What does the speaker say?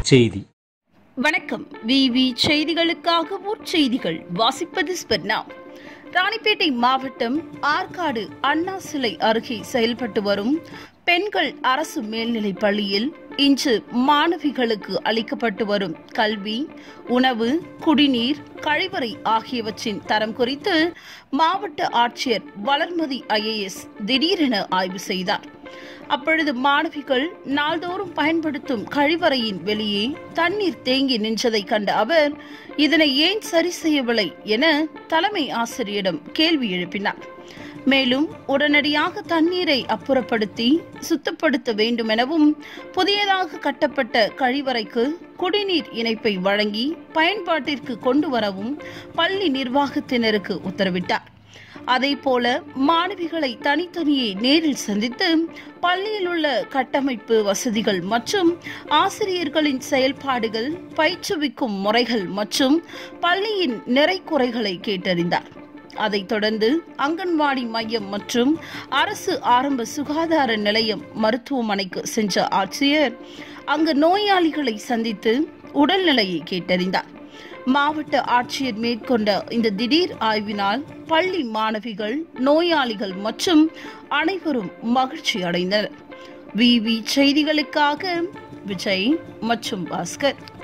செய்தி வணக்கம் விவி செய்திகளுக்காக ஊர் செய்திகள் வாசிப்பது ஸ்பெர்னா ராணிப்பேட்டை மாவட்டம் ஆற்காடு அண்ணா சிலை அருகே செயல்பட்டு வரும் பெண்கள் அரசு மேல்நிலைப் பள்ளியில் இன்று மாணவிகளுக்கு அளிக்கப்பட்டு வரும் கல்வி உணவு குடிநீர் கழிவறை ஆகியவற்றின் தரம் குறித்து மாவட்ட ஆட்சியர் வளர்மதி ஐஏஎஸ் திடீரென ஆய்வு செய்தார் அப்பொழுது மாணவிகள் நாள்தோறும் பயன்படுத்தும் கழிவறையின் வெளியே தண்ணீர் தேங்கி நின்றதை கண்ட அவர் இதனை ஏன் சரி செய்யவில்லை என தலைமை ஆசிரியரிடம் கேள்வி எழுப்பினார் மேலும் உடனடியாக தண்ணீரை அப்புறப்படுத்தி சுத்தப்படுத்த வேண்டும் எனவும் புதியதாக கட்டப்பட்ட கழிவறைக்கு குடிநீர் இணைப்பை வழங்கி பயன்பாட்டிற்கு கொண்டு வரவும் பள்ளி நிர்வாகத்தினருக்கு உத்தரவிட்டார் அதே போல மாணவிகளை தனித்தனியே நேரில் சந்தித்து பள்ளியில் உள்ள கட்டமைப்பு வசதிகள் மற்றும் ஆசிரியர்களின் செயல்பாடுகள் பயிற்றுவிக்கும் முறைகள் மற்றும் பள்ளியின் நிறை குறைகளை கேட்டறிந்தார் அதைத் தொடர்ந்து அங்கன்வாடி மையம் மற்றும் அரசு ஆரம்ப சுகாதார நிலையம் மருத்துவமனைக்கு சென்ற ஆட்சியர் அங்கு நோயாளிகளை சந்தித்து உடல்நிலையை கேட்டறிந்தார் மாவட்ட ஆட்சியர் மேற்கொண்ட இந்த திடீர் ஆய்வினால் பள்ளி மாணவிகள் நோயாளிகள் மற்றும் அனைவரும் மகிழ்ச்சி அடைந்தனர் விவி செய்திகளுக்காக விஜய் மற்றும் பாஸ்கர்